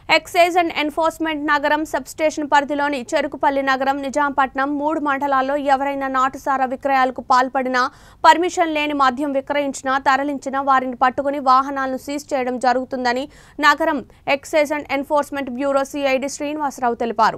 Excise and enforcement Nagaram substation పరిధిలోని చెరుకుపల్లి నగరం నిజాంపట్నం మూడు మండలాల్లో ఎవరైనా నాటుసారా విక్రయాలకు పాల్పడినా పర్మిషన్ లేని మద్యం విక్రయించినా తరలించినా వారిని పట్టుకుని వాహనాలను సీజ్ చేయడం జరుగుతుందని Nagaram excise and enforcement bureau CID Srinivasarao తెలిపారు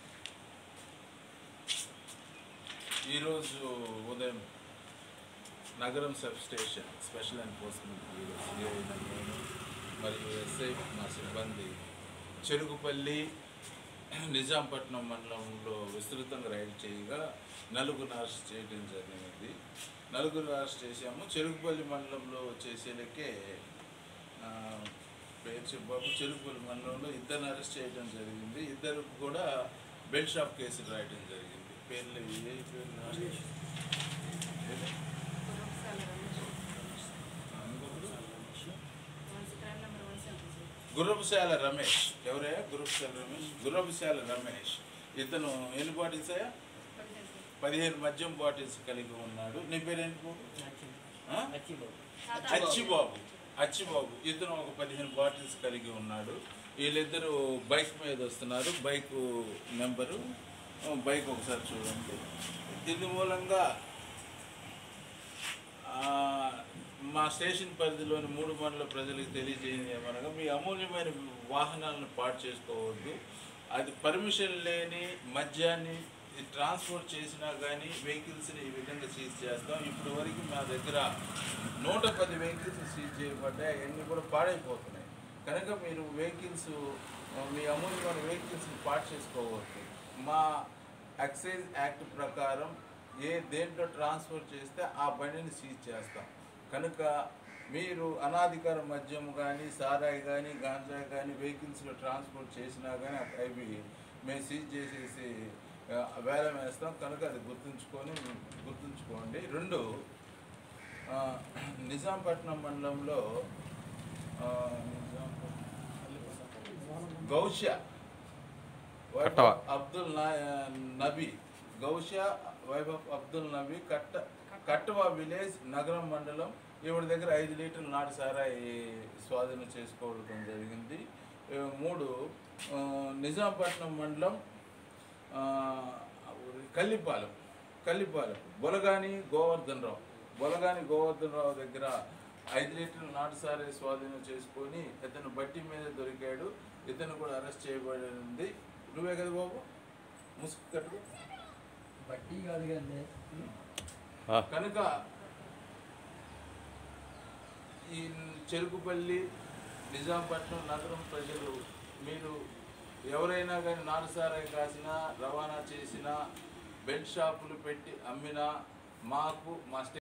ఈరోజు ఉదయం Nagaram sub station special enforcement bureau CI నేను మరియు ఎస్ఐ మా సిబ్బంది చెరుకుపల్లి నిజాంపట్నం మండలంలో విస్తృతంగా రైడ్ చేయగా నలుగురు అరెస్ట్ చేయడం జరిగింది నలుగురు అరెస్ట్ చేశాము చెరుకుపల్లి మండలంలో వచ్చేసేలకే ఆ, పేరు చెప్పాము చెరుకుపల్లి మండలంలో ఇద్దరిని అరెస్ట్ చేయడం జరిగింది ఇద్దరు కూడా బెల్ట్ షాప్ కేసులు రాయడం జరిగింది పేర్లు ఏ పేర్లు ఏది? గుర్రపుశాల రమేష్ ఎవరయ్యా గుర్రపుశాల రమేష్ గుర్రపుశాల రమేష్ ఇతను ఎన్ని బాటిల్స్ అయ్యా పదిహేను మద్యం బాటిల్స్ కలిగి ఉన్నాడు నీ పేరు ఏంటి బాబు? ఆ? అచ్చిబాబు అచ్చిబాబు ఇతను ఒక పదిహేను బాటిల్స్ కలిగి ఉన్నాడు వీళ్ళిద్దరూ బైక్ మీద వస్తున్నారు బైక్ నెంబరు బైక్ ఒకసారి చూడండి దీని మూలంగా ఆ, మా స్టేషన్ పరిధిలోని మూడు మండల ప్రజలకు తెలియజేయండి ఏమనగా మీ అమూల్యమైన వాహనాలను పాటు చేసుకోవద్దు అది పర్మిషన్ లేని మద్యాన్ని ట్రాన్స్పోర్ట్ చేసినా కానీ వెహికల్స్ని ఈ విధంగా సీజ్ చేస్తాం ఇప్పటి వరకు మా దగ్గర నూట పది వెహికల్స్ సీజ్ చేయబడ్డాయి అవన్నీ కూడా పాడైపోతున్నాయి కనుక మీరు వెహికల్స్ మీ అమూల్యమైన వెహికల్స్ని పాటు చేసుకోవద్దు మా ఎక్సైజ్ యాక్ట్ ప్రకారం ఏ దేంట్లో ట్రాన్స్ఫర్ చేస్తే ఆ బండిని సీజ్ చేస్తాం కనుక మీరు అనాధికార మద్యం కానీ సారాయి కానీ గాంజాయి కానీ వెహికల్స్లో ట్రాన్స్పోర్ట్ చేసినా కానీ అవి మేము సీజ్ చేసేసి ఆ, వేలం వేస్తాం కనుక అది గుర్తుంచుకొని గుర్తుంచుకోండి రెండు ఆ, నిజాంపట్నం మండలంలో ఆ, నిజాంపట్నం- గౌష్య కట్టవ. అబ్దుల్ నా- నబీ గౌషా వైభవ్ అబ్దుల్ నబీ కట్ట కట్టవ విలేజ్ నగరం మండలం ఈవిడ దగ్గర ఐదు లీటర్ల నాటి సారాయి స్వాధీనం చేసుకోవడం జరిగింది ఏ, మూడు ఆ, నిజాంపట్నం మండలం ఆ, కల్లిపాలెం కల్లిపాలెం బొలగాని గోవర్ధన్ రావు బొలగాని గోవర్ధన్ రావు దగ్గర ఐదు లీటర్ల నాటు సారే స్వాధీనం చేసుకొని ఇతను బట్టి మీద దొరికాడు ఇతను కూడా అరెస్ట్ చేయబడింది నువ్వే కదా బాబు ముసుగు కట్టు బట్టి కాదు కానీ కనుక ఈ చెరుకుపల్లి నిజాంపట్నం నగరం ప్రజలు మీరు ఎవరైనా కానీ నాలుసారాయి కాసినా రవాణా చేసినా బెల్ట్ షాపులు పెట్టి అమ్మినా మాకు మా స్టే